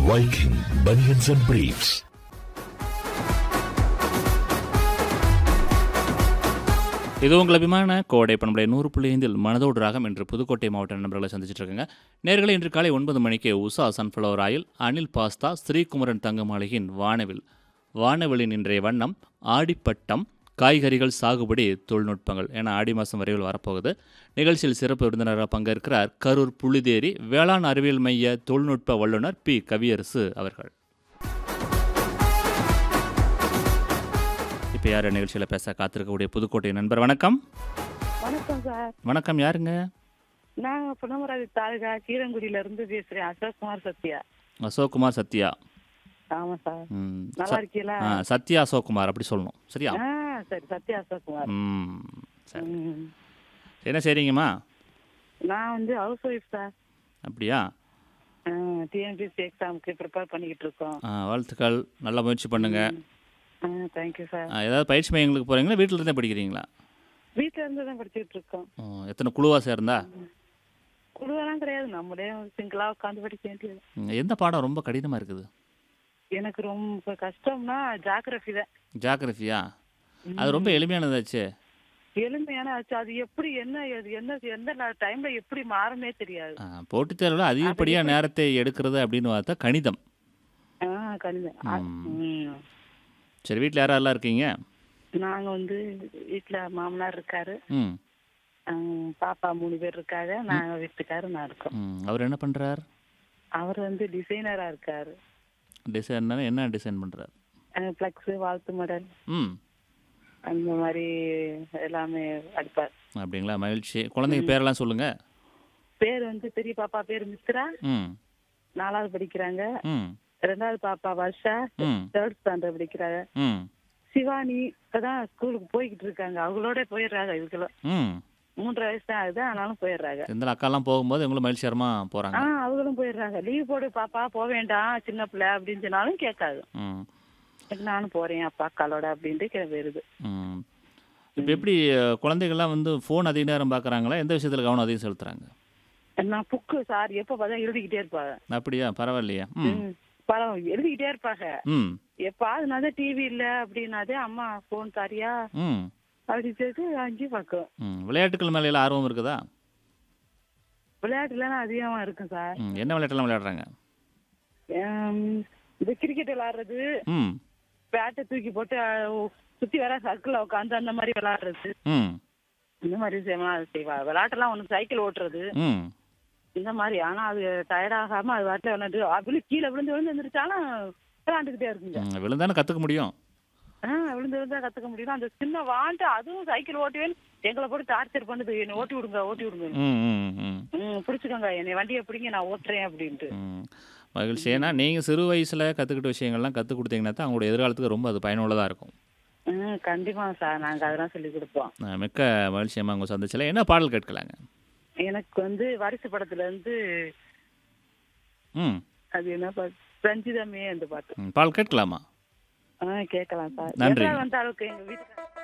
Viking Bunions and Briefs. இது உங்கள் அபிமான கோடை பண்பலை நூறு புள்ளி ஐந்தில் மனதோடு ராகம் என்று புதுக்கோட்டை மாவட்ட நண்பர்களை சந்திச்சிட்டு இருக்குங்க நேர்களை இன்று காலை ஒன்பது மணிக்கு Usha sunflower oil Anil pasta Srikumaran தங்க மாளிகையின் வானவில் வானவிலின் இன்றைய வண்ணம் ஆடிப்பட்டம் காய்கறிகள் சாகுபடி தொழில்நுட்பங்கள் என ஆடி மாதம் வரைவில் வரப்போகுது நிகழ்ச்சியில் சிறப்பு விருந்தினராக பங்கேற்கிறார் கரூர் புள்ளிதேரி வேளாண் அறிவியல் மைய தொழில்நுட்ப வல்லுநர் பி கவியரசு அவர்கள் இப்போ யார் நிகழ்ச்சியில் பேச காத்திருக்கக்கூடிய புதுக்கோட்டை நண்பர் வணக்கம் வணக்கம் சார் வணக்கம் யாருங்க நாங்க புனமராதி தாலுகா கீரங்குடியில இருந்து பேசுறேன் அசோக்குமார் சத்யா அசோக்குமார் சத்யா ஆமா சார் ம், நல்லா ச- இருக்கீங்களா ஆ, சத்யா அசோக்குமார் அப்படி சொல்லணும் சரியா ஆ சரி சத்யா அசோக்குமார் ம் சரி ம். என்ன செய்றீங்கம்மா நான் வந்து ஹவுஸ் ஒய்ஃப் சார் அப்படியா டிஎன்பிஎஸ்சி எக்ஸாமுக்கு ப்ரிப்பேர் பண்ணிக்கிட்டு இருக்கோம் ஆ, வாழ்த்துக்கள் நல்ல முயற்சி பண்ணுங்க தேங்க்யூ சார் ஆ, ஏதாவது பயிற்சி மையங்களுக்கு போகிறீங்களா வீட்டில் இருந்தே படிக்கிறீங்களா வீட்டுல இருந்து தான் படிச்சுக்கிட்டு இருக்கோம் ஆ, எத்தனை குழுவாக சேர்ந்தா குழுவெல்லாம் கிடையாது நம்மளே சிங்கிளா உட்காந்து படிக்க வேண்டியது ம், எந்த பாடம் ரொம்ப கடினமாக இருக்குது எனக்கு ரொம்ப கஷ்டம்னா ஜாகிரபி தான் ஜாகிரஃபியா அது ரொம்ப எளிமையானதாச்சே எளிமையான ஆச்சு அது எப்படி என்ன அது என்ன எந்த டைம்ல எப்படி மாறும்னே தெரியாது ஆ, போட்டித் தேர்வில் அதிகப்படியாக நேரத்தை எடுக்கிறது அப்படின்னு பார்த்தா கணிதம் ஆ கணிதம் ஆ, ம். சரி வீட்டில் யாரெல்லாம் இருக்கீங்க நாங்க வந்து வீட்ல மாமனார் இருக்காரு ம் ஆஹ் பாப்பா மூணு பேர் இருக்காங்க நாங்க வீட்டுக்காரு நான் இருக்கோம் ம் அவர் என்ன பண்ணுறார் அவர் வந்து டிசைனரா இருக்காரு டிசைன்னா என்ன டிசைன் பண்ணுறார் பிளக்ஸ் வாழ்த்து மடல் ம் அந்த மாதிரி எல்லாமே அடிப்பார் அப்படிங்களா மகிழ்ச்சி குழந்தைங்க பேரெல்லாம் சொல்லுங்க பேர் வந்து பெரிய பாப்பா பேர் மித்ரா ம் நாலாவது படிக்கிறாங்க ம் ரெண்டாவது பாப்பா வர்ஷா ம் தேர்ட் ஸ்டாண்டர்ட் படிக்கிறாங்க ம் சிவானி இப்பதான் ஸ்கூலுக்கு போய்கிட்டு இருக்காங்க அவங்களோட போயிடுறாங்க இதுக்கெல்லாம் ம் மூன்றரை வயசு தான் ஆகுது ஆனாலும் போயிடுறாங்க இந்த அக்காலாம் போகும்போது எங்களும் மகிழ்ச்சிகரமாக போகிறாங்க ஆ அவங்களும் போயிடுறாங்க லீவ் போடு பாப்பா போக வேண்டாம் சின்ன பிள்ளை அப்படின்னு சொன்னாலும் கேட்காது ம் நானும் போறேன் அப்பா அக்காளோட அப்படின்ட்டு கே- வருது ம் இப்போ எப்படி அஹ், குழந்தைகள்லாம் வந்து ஃபோன் அதிக நேரம் பார்க்குறாங்களா எந்த விஷயத்தில் கவனம் அதிகம் செலுத்துறாங்க நான் புக்கு சார் எப்ப பார்த்தா எழுதிக்கிட்டே இருப்பாங்க அப்படியா பரவாயில்லையா ம் ம், படம் எழுதிக்கிட்டே இருப்பாங்க ம் எப்பாதுனாதே டிவி இல்ல அப்படின்னாதே அம்மா போன் தாரியா ம் அப்படின்னு சொல்லிட்டு அஞ்சு பார்க்கும் ம் விளையாட்டுகள் மேலே எல்லாம் ஆர்வம் இருக்குதா விளையாட்டுல அதிகமா இருக்கும் சார் ம் என்ன விளையாட்டெல்லாம் விளையாடுறாங்க ஹம், இந்த கிரிக்கெட் விளையாடுறது ம் பேட்டை தூக்கி போட்டு அஹ், சுத்தி வர சர்க்கிள் உட்காந்து அந்த மாதிரி விளையாடுறது ம் இந்த மாதிரி விஷயம்லாம் செய்வா விளையாட்டெல்லாம் ஒன்று சைக்கிள் ஓட்டுறது ம் இந்த மாதிரி ஆனா அது டயர்ட் ஆகாம அது வாட்டில் விளையாண்டு அப்படி கீழே விழுந்து விழுந்து வந்துருச்சாலும் விளையாண்டுக்கிட்டே இருக்குங்க ம், விழுந்தானே கற்றுக்க முடியும் ஆ விழுந்து விழுந்தா கத்துக்க முடியும் அந்த சின்ன வாண்டு அதுவும் சைக்கிள் ஓட்டுவேன் எங்களை போட்டு டார்ச்சர் பண்ணுது என்னை ஓட்டி விடுங்க ஓட்டி விடுங்க ம் ம் ம் ம் பிடிச்சிக்கோங்க என்னை வண்டியை பிடிங்க நான் ஓட்டுறேன் அப்படின்ட்டு ம். மகிழ்ச்சி ஏன்னா நீங்கள் சிறு வயசில் கற்றுக்கிட்ட விஷயங்கள்லாம் கற்றுக் கொடுத்தீங்கன்னா தான் அவங்களோட எதிர்காலத்துக்கு ரொம்ப அது பயனுள்ளதாக இருக்கும் ம் கண்டிப்பா சார் நாங்க அதெல்லாம் சொல்லி கொடுப்போம் அஹ் மிக்க மகிழ்ச்சியமாக உங்கள் சந்திச்சில் என்ன பாடல் கேட்கலாங்க எனக்கு வந்து வாரிசு படத்துல இருந்து ம் அது என்ன பாட்டு ரஞ்சிதமே அந்த பாட்டு ம், பாடல் கேட்கலாமா ஆ கேட்கலாம் சார் நன்றி. எதாவது வந்த அளவுக்கு எங்க வீட்டுக்கு